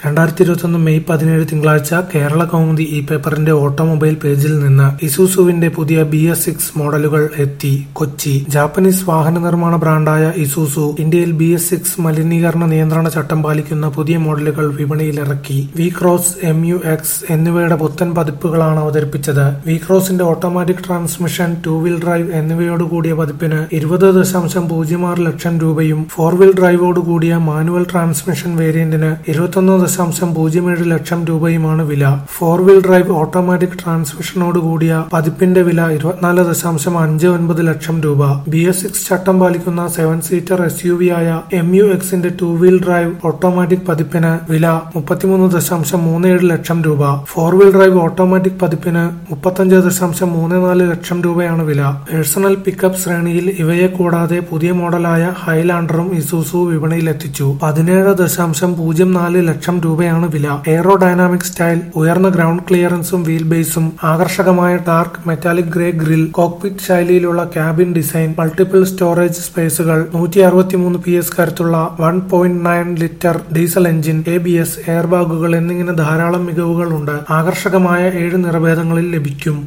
രണ്ടായിരത്തി ഇരുപത്തൊന്ന് മെയ് പതിനേഴ് തിങ്കളാഴ്ച കേരള കൗമുദി ഇ പേപ്പറിന്റെ ഓട്ടോമൊബൈൽ പേജിൽ നിന്ന് ഇസൂസുവിന്റെ പുതിയ ബി എസ് സിക്സ് മോഡലുകൾ എത്തി കൊച്ചി ജാപ്പനീസ് വാഹന നിർമ്മാണ ബ്രാൻഡായ ഇസൂസു ഇന്ത്യയിൽ ബി എസ് സിക്സ് മലിനീകരണ നിയന്ത്രണ ചട്ടം പാലിക്കുന്ന പുതിയ മോഡലുകൾ വിപണിയിലിറക്കി V cross M U X എന്നിവയുടെ പുത്തൻ പതിപ്പുകളാണ് അവതരിപ്പിച്ചത് വി ക്രോസിന്റെ automatic transmission two wheel drive എന്നിവയോട് കൂടിയ പതിപ്പിന് ഇരുപത് ദശാംശം പൂജ്യം ആറ് ലക്ഷം രൂപയും ഫോർ വീൽ ഡ്രൈവോട് കൂടിയ മാനുവൽ ട്രാൻസ്മിഷൻ വേരിയന്റിന് ഇരുപത്തൊന്ന് ദശാംശം പൂജ്യം ഏഴ് ലക്ഷം രൂപയുമാണ് വില ഫോർ വീൽ ഡ്രൈവ് ഓട്ടോമാറ്റിക് ട്രാൻസ്മിഷനോട് കൂടിയ പതിപ്പിന്റെ വില ഇരുപത്തിനാല് ദശാംശം അഞ്ച് ഒൻപത് ലക്ഷം രൂപ ബി എസ് സിക്സ് ചട്ടം പാലിക്കുന്ന seven seater S U V ആയ എം യു എക്സിന്റെ ടൂ വീൽ ഡ്രൈവ് ഓട്ടോമാറ്റിക് പതിപ്പിന് വില മുപ്പത്തിമൂന്ന് ദശാംശം മൂന്ന് ഏഴ് ലക്ഷം രൂപ ഫോർ വീൽ ഡ്രൈവ് ഓട്ടോമാറ്റിക് പതിപ്പിന് മുപ്പത്തഞ്ച് ദശാംശം മൂന്ന് നാല് ലക്ഷം രൂപയാണ് വില പേഴ്സണൽ പിക്കപ്പ് ശ്രേണിയിൽ ഇവയെ കൂടാതെ പുതിയ മോഡലായ ഹൈലാൻഡറും ഇസൂസു വിപണിയിലെത്തിച്ചു പതിനേഴ് ദശാംശം പൂജ്യം നാല് ലക്ഷം രൂപയാണ് വില എയറോ ഡൈനാമിക് സ്റ്റൈൽ ഉയർന്ന ഗ്രൗണ്ട് ക്ലിയറൻസും വീൽ ബേസും ആകർഷകമായ dark metallic grey grill cockpit ശൈലിയിലുള്ള ക്യാബിൻ ഡിസൈൻ മൾട്ടിപ്പിൾ സ്റ്റോറേജ് സ്പേസുകൾ നൂറ്റി അറുപത്തിമൂന്ന് പി എസ് കരുത്തുള്ള one point nine litre diesel engine A B S air ബാഗുകൾ എന്നിങ്ങനെ ധാരാളം മികവുകളുണ്ട് ആകർഷകമായ ഏഴ് നിറഭേദങ്ങളിൽ ലഭിക്കും